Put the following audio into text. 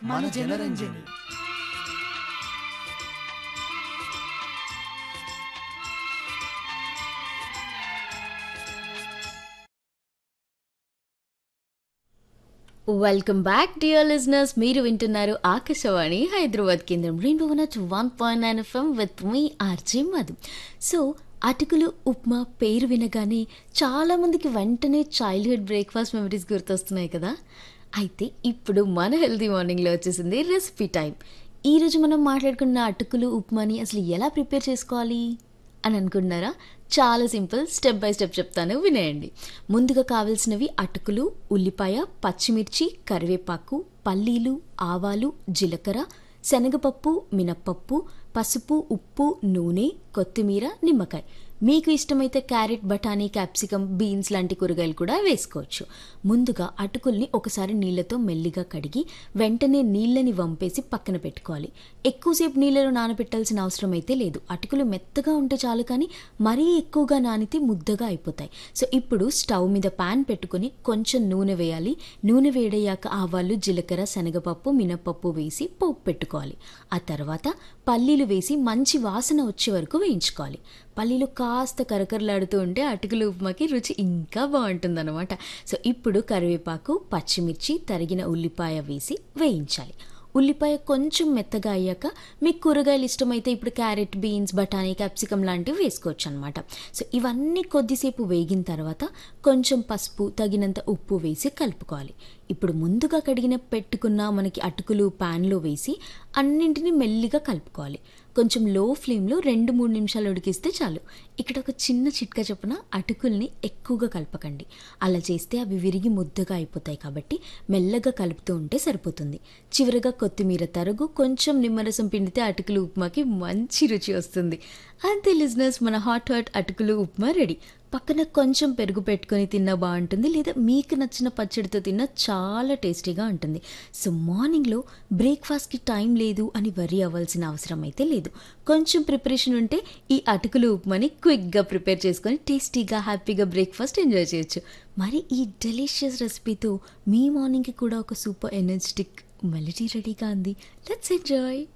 మన Janaranjani welcome back dear listeners మీరు వింటున్నారు ఆకాశవాణి హైదరాబాద్ కేంద్రం rainbow one nought one point nine FM with మీ ఆర్జే మధు సో అటుకులు ఉప్మా పేరు వినగానే చాలామందికి వెంటనే చైల్డ్హుడ్ బ్రేక్ఫాస్ట్ మెమరీస్ గుర్తొస్తున్నాయి కదా అయితే ఇప్పుడు మన హెల్తీ మార్నింగ్లో వచ్చేసింది రెసిపీ టైం ఈరోజు మనం మాట్లాడుకున్న అటుకులు ఉప్మాని అసలు ఎలా ప్రిపేర్ చేసుకోవాలి అని అనుకుంటున్నారా చాలా సింపుల్ స్టెప్ బై స్టెప్ చెప్తాను వినేయండి ముందుగా కావాల్సినవి అటుకులు ఉల్లిపాయ పచ్చిమిర్చి కరివేపాకు పల్లీలు ఆవాలు జీలకర్ర శనగపప్పు మినప్పప్పు పసుపు ఉప్పు నూనె కొత్తిమీర నిమ్మకాయ మీకు ఇష్టమైతే క్యారెట్ బఠానీ క్యాప్సికమ్ బీన్స్ లాంటి కూరగాయలు కూడా వేసుకోవచ్చు ముందుగా అటుకుల్ని ఒకసారి నీళ్ళతో మెల్లిగా కడిగి వెంటనే నీళ్ళని వంపేసి పక్కన పెట్టుకోవాలి ఎక్కువసేపు నీళ్ళలో నానబెట్టాల్సిన అవసరం అయితే లేదు అటుకులు మెత్తగా ఉంటే చాలు కానీ మరీ ఎక్కువగా నానితే ముద్దగా అయిపోతాయి సో ఇప్పుడు స్టవ్ మీద పాన్ పెట్టుకొని కొంచెం నూనె వేయాలి నూనె వేడయ్యాక ఆవాలు జీలకర్ర శనగపప్పు మినప్పప్పు వేసి పోపు పెట్టుకోవాలి ఆ తర్వాత పల్లీలు వేసి మంచి వాసన వచ్చే వరకు వేయించుకోవాలి పల్లీలు కాస్త కరకరలాడుతూ ఉంటే అటుకులు ఉప్మాకి రుచి ఇంకా బాగుంటుందన్నమాట సో ఇప్పుడు కరివేపాకు పచ్చిమిర్చి తరిగిన ఉల్లిపాయ వేసి వేయించాలి ఉల్లిపాయ కొంచెం మెత్తగా అయ్యాక మీకు కూరగాయలు ఇష్టమైతే ఇప్పుడు క్యారెట్ బీన్స్ బఠానీ క్యాప్సికమ్ లాంటివి వేసుకోవచ్చు అనమాట సో ఇవన్నీ కొద్దిసేపు వేగిన తర్వాత కొంచెం పసుపు తగినంత ఉప్పు వేసి కలుపుకోవాలి ఇప్పుడు ముందుగా కడిగిన పెట్టుకున్న మనకి అటుకులు ప్యాన్లో వేసి అన్నింటినీ మెల్లిగా కలుపుకోవాలి కొంచెం లో ఫ్లేమ్లో రెండు మూడు నిమిషాలు ఉడికిస్తే చాలు ఇక్కడ ఒక చిన్న చిట్కా చొప్పున అటుకుల్ని ఎక్కువగా కలపకండి అలా చేస్తే అవి విరిగి ముద్దగా అయిపోతాయి కాబట్టి మెల్లగా కలుపుతూ ఉంటే సరిపోతుంది చివరగా కొత్తిమీర తరుగు కొంచెం నిమ్మరసం పిండితే అటుకులు ఉప్మాకి మంచి రుచి వస్తుంది అంతే లిజినెస్ మన హాట్ హాట్ అటుకులు ఉప్మా రెడీ పక్కన కొంచెం పెరుగు పెట్టుకొని తిన్నా బాగుంటుంది లేదా మీకు నచ్చిన పచ్చడితో తిన్నా చాలా టేస్టీగా ఉంటుంది సో మార్నింగ్లో బ్రేక్ఫాస్ట్కి టైం లేదు అని వరీ అవ్వాల్సిన అవసరం అయితే లేదు కొంచెం ప్రిపరేషన్ ఉంటే ఈ అటుకులు ఉప్మాని క్విక్గా ప్రిపేర్ చేసుకొని టేస్టీగా హ్యాపీగా బ్రేక్ఫాస్ట్ ఎంజాయ్ చేయొచ్చు మరి ఈ డెలిషియస్ రెసిపీతో మీ మార్నింగ్కి కూడా ఒక సూపర్ ఎనర్జెటిక్ మెలడీ రెడీగా ఉంది లెట్స్ ఎంజాయ్